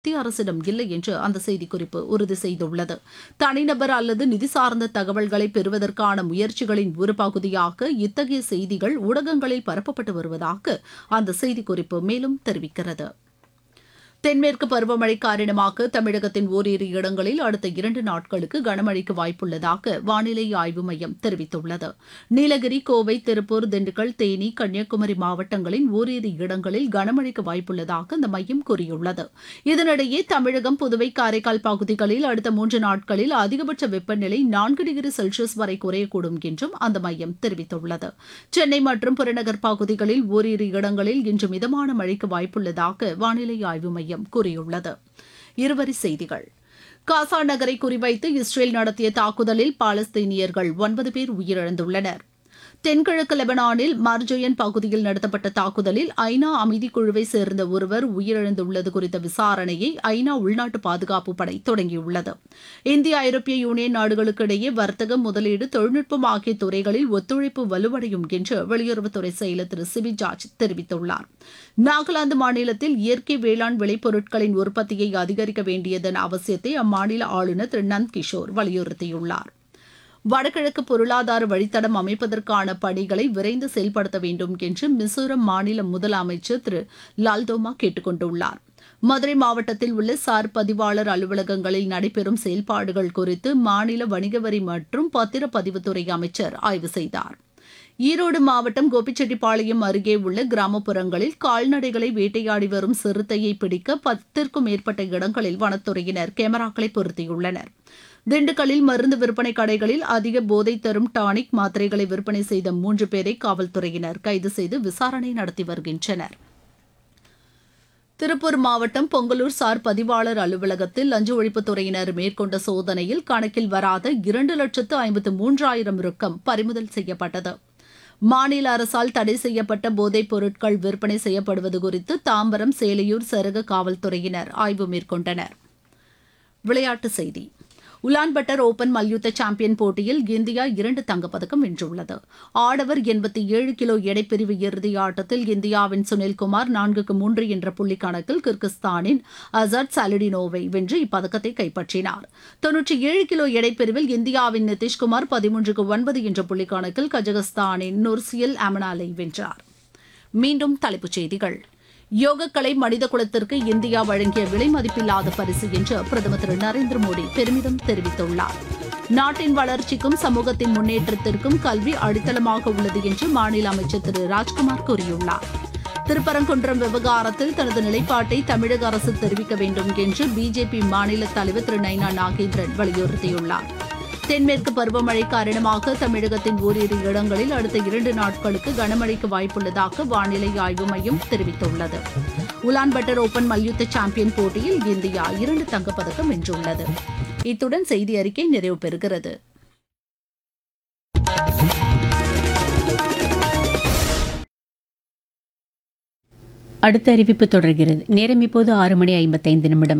மத்திய அரசிடம் இல்லை என்று அந்த செய்திக்குறிப்பு உறுதி செய்துள்ளது தனிநபர் அல்லது நிதி சார்ந்த தகவல்களை பெறுவதற்கான முயற்சிகளின் ஒரு பகுதியாக இத்தகைய செய்திகள் ஊடகங்களில் பரப்பப்பட்டு வருவதாக அந்த செய்திக்குறிப்பு மேலும் தெரிவிக்கிறது தென்மேற்கு பருவமழை காரணமாக தமிழகத்தின் ஓரிரு இடங்களில் அடுத்த இரண்டு நாட்களுக்கு கனமழைக்கு வாய்ப்புள்ளதாக வானிலை ஆய்வு மையம் தெரிவித்துள்ளது நீலகிரி கோவை திருப்பூர் திண்டுக்கல் தேனி கன்னியாகுமரி மாவட்டங்களின் ஓரிரு இடங்களில் கனமழைக்கு வாய்ப்புள்ளதாக அந்த மையம் கூறியுள்ளது இதனிடையே தமிழகம் புதுவை காரைக்கால் பகுதிகளில் அடுத்த மூன்று நாட்களில் அதிகபட்ச வெப்பநிலை நான்கு டிகிரி செல்சியஸ் வரை குறையக்கூடும் என்றும் அந்த மையம் தெரிவித்துள்ளது சென்னை மற்றும் புறநகர் பகுதிகளில் ஓரிரு இடங்களில் இன்று மிதமான மழைக்கு வாய்ப்புள்ளதாக வானிலை ஆய்வு மையம் மையம் கூறியுள்ளது இருவரி செய்திகள் காசா நகரை குறிவைத்து இஸ்ரேல் நடத்திய தாக்குதலில் பாலஸ்தீனியர்கள் ஒன்பது பேர் உயிரிழந்துள்ளனர் தென்கிழக்கு லெபனானில் மார்ஜோயன் பகுதியில் நடத்தப்பட்ட தாக்குதலில் ஐநா அமைதிக்குழுவை சேர்ந்த ஒருவர் உயிரிழந்துள்ளது குறித்த விசாரணையை ஐநா உள்நாட்டு பாதுகாப்பு படை தொடங்கியுள்ளது இந்திய ஐரோப்பிய யூனியன் நாடுகளுக்கு இடையே வர்த்தகம் முதலீடு தொழில்நுட்பம் ஆகிய துறைகளில் ஒத்துழைப்பு வலுவடையும் என்று வெளியுறவுத்துறை செயலர் திரு சிபி ஜார்ஜ் தெரிவித்துள்ளார் நாகாலாந்து மாநிலத்தில் இயற்கை வேளாண் விளைபொருட்களின் உற்பத்தியை அதிகரிக்க வேண்டியதன் அவசியத்தை அம்மாநில ஆளுநர் திரு நந்த் கிஷோர் வலியுறுத்தியுள்ளார் வடகிழக்கு பொருளாதார வழித்தடம் அமைப்பதற்கான பணிகளை விரைந்து செயல்படுத்த வேண்டும் என்று மிசோரம் மாநில முதலமைச்சர் திரு லால்தோமா கேட்டுக் கொண்டுள்ளார் மதுரை மாவட்டத்தில் உள்ள சார் பதிவாளர் அலுவலகங்களில் நடைபெறும் செயல்பாடுகள் குறித்து மாநில வணிக வரி மற்றும் பத்திரப்பதிவுத்துறை அமைச்சர் ஆய்வு செய்தார் ஈரோடு மாவட்டம் கோபிச்செட்டிப்பாளையம் அருகே உள்ள கிராமப்புறங்களில் கால்நடைகளை வேட்டையாடி வரும் சிறுத்தையை பிடிக்க பத்திற்கும் மேற்பட்ட இடங்களில் வனத்துறையினர் கேமராக்களை பொருத்தியுள்ளனர் திண்டுக்கல்லில் மருந்து விற்பனை கடைகளில் அதிக போதை தரும் டானிக் மாத்திரைகளை விற்பனை செய்த மூன்று பேரை காவல்துறையினர் கைது செய்து விசாரணை நடத்தி வருகின்றனர் திருப்பூர் மாவட்டம் பொங்கலூர் சார் பதிவாளர் அலுவலகத்தில் லஞ்ச ஒழிப்புத்துறையினர் மேற்கொண்ட சோதனையில் கணக்கில் வராத இரண்டு லட்சத்து ஐம்பத்து மூன்றாயிரம் ரொக்கம் பறிமுதல் செய்யப்பட்டது மாநில அரசால் தடை செய்யப்பட்ட போதைப் பொருட்கள் விற்பனை செய்யப்படுவது குறித்து தாம்பரம் சேலையூர் சரக காவல்துறையினர் ஆய்வு மேற்கொண்டனர் விளையாட்டுச் செய்தி உலான்பட்டர் ஓபன் மல்யுத்த சாம்பியன் போட்டியில் இந்தியா இரண்டு தங்கப்பதக்கம் வென்றுள்ளது ஆடவர் எண்பத்தி ஏழு கிலோ எடைப்பிரிவு இறுதி ஆட்டத்தில் இந்தியாவின் சுனில்குமார் நான்குக்கு மூன்று என்ற புள்ளி கணக்கில் கிர்கிஸ்தானின் அசட் சாலிடினோவை வென்று இப்பதக்கத்தை கைப்பற்றினார் தொன்னூற்றி ஏழு கிலோ எடைப்பிரிவில் இந்தியாவின் நிதிஷ்குமார் பதிமூன்றுக்கு ஒன்பது என்ற புள்ளி கணக்கில் கஜகஸ்தானின் நுர்சியல் அமனாலை வென்றார் மீண்டும் தலைப்புச் செய்திகள் யோகக்கலை மனித குலத்திற்கு இந்தியா வழங்கிய விலை மதிப்பில்லாத பரிசு என்று பிரதமர் திரு நரேந்திர மோடி பெருமிதம் தெரிவித்துள்ளார் நாட்டின் வளர்ச்சிக்கும் சமூகத்தின் முன்னேற்றத்திற்கும் கல்வி அடித்தளமாக உள்ளது என்று மாநில அமைச்சர் திரு ராஜ்குமார் கூறியுள்ளார் திருப்பரங்குன்றம் விவகாரத்தில் தனது நிலைப்பாட்டை தமிழக அரசு தெரிவிக்க வேண்டும் என்று பிஜேபி மாநில தலைவர் திரு நைனா நாகேந்திரன் வலியுறுத்தியுள்ளார் தென்மேற்கு பருவமழை காரணமாக தமிழகத்தின் ஓரிரு இடங்களில் அடுத்த இரண்டு நாட்களுக்கு கனமழைக்கு வாய்ப்புள்ளதாக வானிலை ஆய்வு மையம் தெரிவித்துள்ளது உலான்பட்டர் ஓபன் மல்யுத்த சாம்பியன் போட்டியில் இந்தியா இரண்டு தங்கப்பதக்கம் வென்றுள்ளது இத்துடன் செய்தி அறிக்கை நிறைவு பெறுகிறது அடுத்த அறிவிப்பு தொடர்கிறது நேரம் இப்போது ஆறு மணி ஐம்பத்தைந்து நிமிடம்